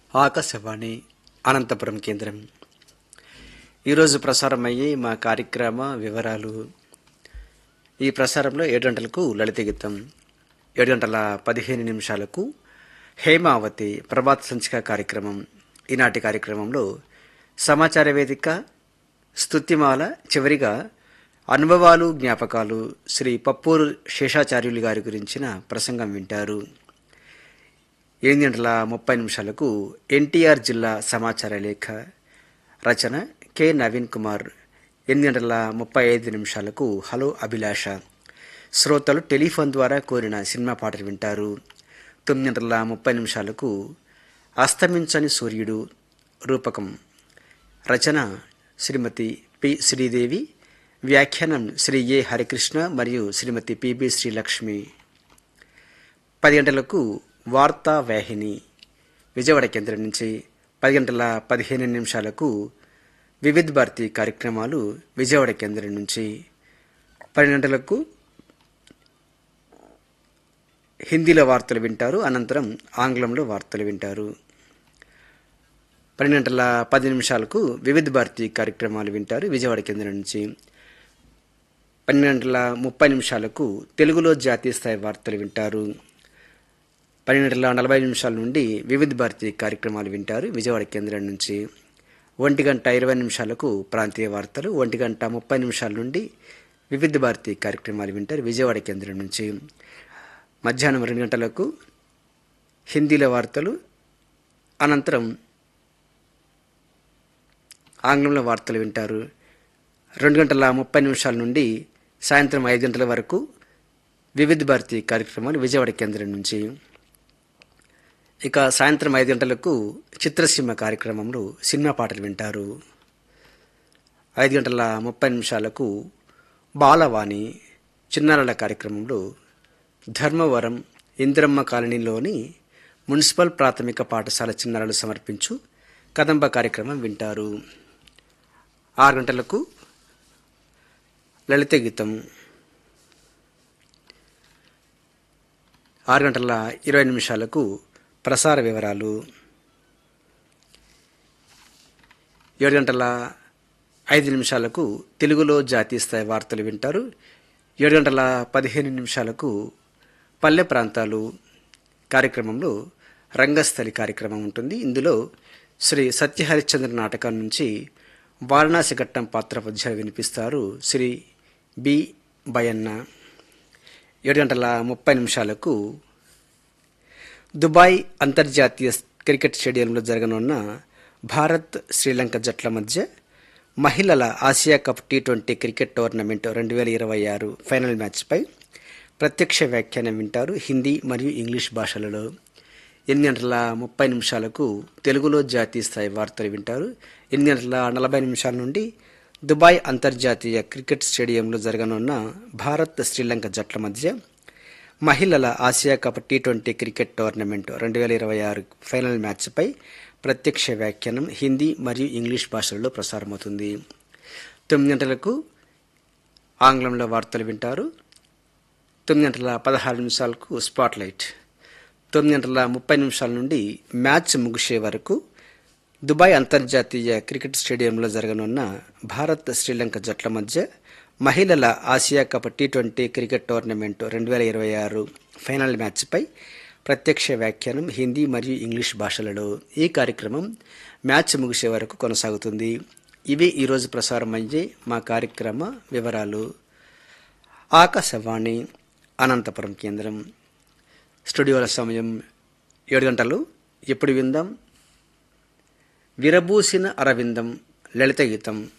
ఆకాశవాణి అనంతపురం కేంద్రం ఈరోజు ప్రసారమయ్యే మా కార్యక్రమ వివరాలు ఈ ప్రసారంలో ఏడు గంటలకు లలిత గీతం ఏడు గంటల పదిహేను నిమిషాలకు హేమావతి ప్రభాత్ సంచిక కార్యక్రమం ఈనాటి కార్యక్రమంలో సమాచార వేదిక స్తుతిమాల చివరిగా అనుభవాలు జ్ఞాపకాలు శ్రీ పప్పూరు శేషాచార్యులు గారి గురించిన ప్రసంగం వింటారు ఎనిమిది గంటల ముప్పై నిమిషాలకు ఎన్టీఆర్ జిల్లా సమాచార లేఖ రచన కె నవీన్ కుమార్ ఎనిమిది గంటల ముప్పై ఐదు నిమిషాలకు హలో అభిలాష శ్రోతలు టెలిఫోన్ ద్వారా కోరిన సినిమా పాటలు వింటారు తొమ్మిది గంటల ముప్పై నిమిషాలకు అస్తమించని సూర్యుడు రూపకం రచన శ్రీమతి పి శ్రీదేవి వ్యాఖ్యానం శ్రీ ఏ హరికృష్ణ మరియు శ్రీమతి పిబి శ్రీలక్ష్మి పది గంటలకు వార్తా వాహిని విజయవాడ కేంద్రం నుంచి పది గంటల పదిహేను నిమిషాలకు వివిధ్ భారతి కార్యక్రమాలు విజయవాడ కేంద్రం నుంచి పది గంటలకు హిందీలో వార్తలు వింటారు అనంతరం ఆంగ్లంలో వార్తలు వింటారు పన్నెండు గంటల పది నిమిషాలకు వివిధ భారతి కార్యక్రమాలు వింటారు విజయవాడ కేంద్రం నుంచి పన్నెండు గంటల ముప్పై నిమిషాలకు తెలుగులో జాతీయ స్థాయి వార్తలు వింటారు పన్నెండు గంటల నలభై నిమిషాల నుండి వివిధ భారతి కార్యక్రమాలు వింటారు విజయవాడ కేంద్రం నుంచి ఒంటి గంట ఇరవై నిమిషాలకు ప్రాంతీయ వార్తలు ఒంటి గంట ముప్పై నిమిషాల నుండి వివిధ భారతి కార్యక్రమాలు వింటారు విజయవాడ కేంద్రం నుంచి మధ్యాహ్నం రెండు గంటలకు హిందీలో వార్తలు అనంతరం ఆంగ్లంలో వార్తలు వింటారు రెండు గంటల ముప్పై నిమిషాల నుండి సాయంత్రం ఐదు గంటల వరకు వివిధ భారతి కార్యక్రమాలు విజయవాడ కేంద్రం నుంచి ఇక సాయంత్రం ఐదు గంటలకు చిత్రసీమ కార్యక్రమంలో సినిమా పాటలు వింటారు ఐదు గంటల ముప్పై నిమిషాలకు బాలవాణి చిన్నారుల కార్యక్రమంలో ధర్మవరం ఇంద్రమ్మ కాలనీలోని మున్సిపల్ ప్రాథమిక పాఠశాల చిన్నారులు సమర్పించు కదంబ కార్యక్రమం వింటారు ఆరు గంటలకు లలిత గీతం ఆరు గంటల ఇరవై నిమిషాలకు ప్రసార వివరాలు ఏడు గంటల ఐదు నిమిషాలకు తెలుగులో జాతీయ స్థాయి వార్తలు వింటారు ఏడు గంటల పదిహేను నిమిషాలకు పల్లె ప్రాంతాలు కార్యక్రమంలో రంగస్థలి కార్యక్రమం ఉంటుంది ఇందులో శ్రీ సత్యహరిశ్చంద్ర నాటకం నుంచి వారణాసి ఘట్టం పాత్ర పద్యాలు వినిపిస్తారు శ్రీ బి బయన్న ఏడు గంటల ముప్పై నిమిషాలకు దుబాయ్ అంతర్జాతీయ క్రికెట్ స్టేడియంలో జరగనున్న భారత్ శ్రీలంక జట్ల మధ్య మహిళల Asia cup T twenty cricket tournament రెండు వేల ఇరవై ఆరు ఫైనల్ మ్యాచ్పై ప్రత్యక్ష వ్యాఖ్యానం వింటారు హిందీ మరియు ఇంగ్లీష్ భాషలలో ఎనిమిది గంటల ముప్పై నిమిషాలకు తెలుగులో జాతీయ స్థాయి వార్తలు వింటారు ఎనిమిది గంటల నలభై నిమిషాల నుండి దుబాయ్ అంతర్జాతీయ క్రికెట్ స్టేడియంలో జరగనున్న భారత్ శ్రీలంక జట్ల మధ్య మహిళల Asia cup T twenty cricket tournament రెండు వేల ఇరవై ఆరు ఫైనల్ మ్యాచ్పై ప్రత్యక్ష వ్యాఖ్యానం హిందీ మరియు ఇంగ్లీష్ భాషలలో ప్రసారమవుతుంది తొమ్మిది గంటలకు ఆంగ్లంలో వార్తలు వింటారు తొమ్మిది గంటల పదహారు నిమిషాలకు స్పాట్లైట్ తొమ్మిది గంటల ముప్పై నిమిషాల నుండి మ్యాచ్ ముగిసే వరకు దుబాయ్ అంతర్జాతీయ క్రికెట్ స్టేడియంలో జరగనున్న భారత్ శ్రీలంక జట్ల మధ్య మహిళల Asia cup T twenty cricket tournament రెండు వేల ఇరవై ఆరు ఫైనల్ మ్యాచ్పై ప్రత్యక్ష వ్యాఖ్యానం హిందీ మరియు ఇంగ్లీష్ భాషలలో ఈ కార్యక్రమం మ్యాచ్ ముగిసే వరకు కొనసాగుతుంది ఇవి ఈరోజు ప్రసారం అయ్యే మా కార్యక్రమ వివరాలు ఆకాశవాణి అనంతపురం కేంద్రం స్టూడియోల సమయం ఏడు గంటలు ఎప్పుడు విందాం విరబూసిన అరవిందం లలిత గీతం